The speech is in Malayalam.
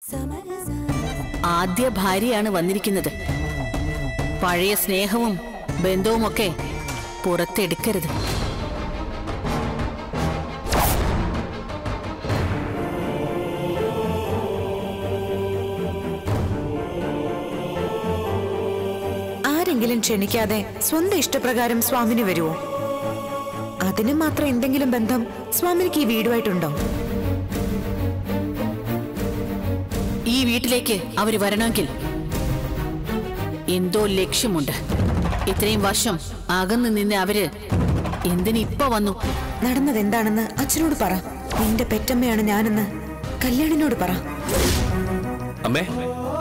ആദ്യ ഭാര്യയാണ് വന്നിരിക്കുന്നത് പഴയ സ്നേഹവും ബന്ധവുമൊക്കെ പുറത്തെടുക്കരുത് ആരെങ്കിലും ക്ഷണിക്കാതെ സ്വന്തം ഇഷ്ടപ്രകാരം സ്വാമിന് വരുമോ അതിന് മാത്രം എന്തെങ്കിലും ബന്ധം സ്വാമിനിക്ക് ഈ വീടുമായിട്ടുണ്ടോ ഈ വീട്ടിലേക്ക് അവര് വരണമെങ്കിൽ എന്തോ ലക്ഷ്യമുണ്ട് ഇത്രയും വർഷം അകന്നു നിന്ന് അവര് എന്തിനിപ്പോ വന്നു നടന്നത് എന്താണെന്ന് അച്ഛനോട് പറ നിന്റെ പെറ്റമ്മയാണ് ഞാനെന്ന് കല്യാണിനോട് പറ അമ്മേ